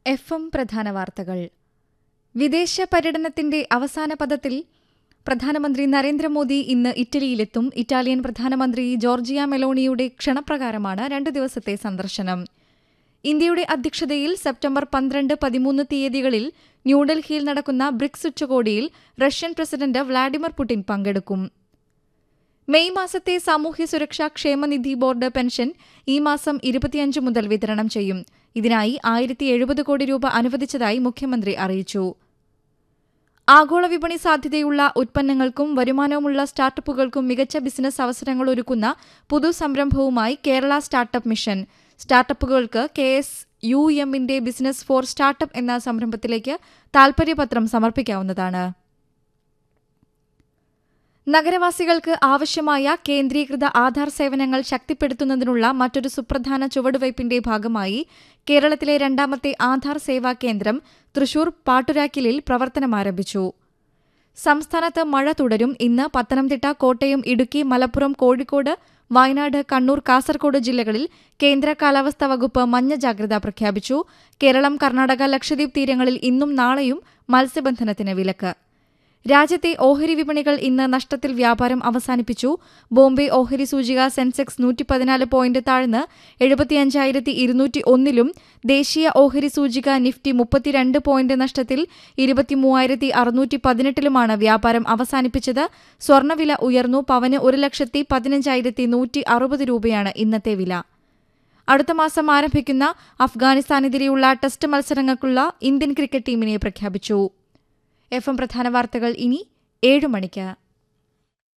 F M പ്രധാന വാർത്തകൾ വിദേശ പര്യടനത്തിന്റെ അവസാന പദത്തിൽ പ്രധാനമന്ത്രി നരേന്ദ്രമോദി ഇന്ന് ഇറ്റലിയിലെത്തും ഇറ്റാലിയൻ പ്രധാനമന്ത്രി ജോർജിയ മെലോണിയുടെ ക്ഷണപ്രകാരമാണ് രണ്ട് ദിവസത്തെ സന്ദർശനം ഇന്ത്യയുടെ അധ്യക്ഷതയിൽ സെപ്റ്റംബർ പന്ത്രണ്ട് പതിമൂന്ന് തീയതികളിൽ ന്യൂഡൽഹിയിൽ നടക്കുന്ന ബ്രിക്സ് ഉച്ചകോടിയിൽ റഷ്യൻ പ്രസിഡന്റ് വ്ളാഡിമിർ പുടിൻ പങ്കെടുക്കും മെയ് മാസത്തെ സാമൂഹ്യ സുരക്ഷാ ക്ഷേമനിധി ബോർഡ് പെൻഷൻ ഈ മാസം ഇരുപത്തിയഞ്ച് മുതൽ വിതരണം ചെയ്യും ഇതിനായി ആയിരത്തി എഴുപത് കോടി രൂപ അനുവദിച്ചതായി മുഖ്യമന്ത്രി അറിയിച്ചു ആഗോള വിപണി സാധ്യതയുള്ള ഉൽപ്പന്നങ്ങൾക്കും വരുമാനവുമുള്ള സ്റ്റാർട്ടപ്പുകൾക്കും മികച്ച ബിസിനസ് അവസരങ്ങൾ ഒരുക്കുന്ന പുതു സംരംഭവുമായി കേരള സ്റ്റാർട്ടപ്പ് മിഷൻ സ്റ്റാർട്ടപ്പുകൾക്ക് കെ എസ് യു എമ്മിന്റെ ബിസിനസ് ഫോർ സ്റ്റാർട്ടപ്പ് എന്ന സംരംഭത്തിലേക്ക് താൽപര്യപത്രം സമർപ്പിക്കാവുന്നതാണ് നഗരവാസികൾക്ക് ആവശ്യമായ കേന്ദ്രീകൃത ആധാർ സേവനങ്ങൾ ശക്തിപ്പെടുത്തുന്നതിനുള്ള മറ്റൊരു സുപ്രധാന ചുവടുവയ്പിന്റെ ഭാഗമായി കേരളത്തിലെ രണ്ടാമത്തെ ആധാർ സേവാ കേന്ദ്രം തൃശൂർ പാട്ടുരാക്കിലിൽ പ്രവർത്തനമാരംഭിച്ചു സംസ്ഥാനത്ത് മഴ തുടരും ഇന്ന് പത്തനംതിട്ട കോട്ടയം ഇടുക്കി മലപ്പുറം കോഴിക്കോട് വയനാട് കണ്ണൂർ കാസർഗോഡ് ജില്ലകളിൽ കേന്ദ്ര കാലാവസ്ഥാ വകുപ്പ് മഞ്ഞ ജാഗ്രത പ്രഖ്യാപിച്ചു കേരളം കർണാടക ലക്ഷദ്വീപ് തീരങ്ങളിൽ ഇന്നും നാളെയും മത്സ്യബന്ധനത്തിന് വിലക്ക് രാജ്യത്തെ ഓഹരി വിപണികൾ ഇന്ന് നഷ്ടത്തിൽ വ്യാപാരം അവസാനിപ്പിച്ചു ബോംബെ ഓഹരി സൂചിക സെൻസെക്സ് നൂറ്റി പതിനാല് പോയിന്റ് താഴ്ന്ന് എഴുപത്തിയഞ്ചായിരത്തി ഇരുന്നൂറ്റി ഒന്നിലും ദേശീയ ഓഹരി സൂചിക നിഫ്റ്റി മുപ്പത്തിരണ്ട് പോയിന്റ് നഷ്ടത്തിൽ ഇരുപത്തിമൂവായിരത്തി അറുന്നൂറ്റി പതിനെട്ടിലുമാണ് വ്യാപാരം അവസാനിപ്പിച്ചത് സ്വർണ്ണവില ഉയർന്നു പവന് ഒരു ലക്ഷത്തി പതിനഞ്ചായിരത്തി നൂറ്റി അറുപത് രൂപയാണ് ഇന്നത്തെ വില അടുത്ത മാസം ആരംഭിക്കുന്ന അഫ്ഗാനിസ്ഥാനെതിരെയുള്ള ടെസ്റ്റ് മത്സരങ്ങൾക്കുള്ള ഇന്ത്യൻ ക്രിക്കറ്റ് ടീമിനെ പ്രഖ്യാപിച്ചു എഫ് എം പ്രധാന വാർത്തകൾ ഇനി ഏഴ് മണിക്ക്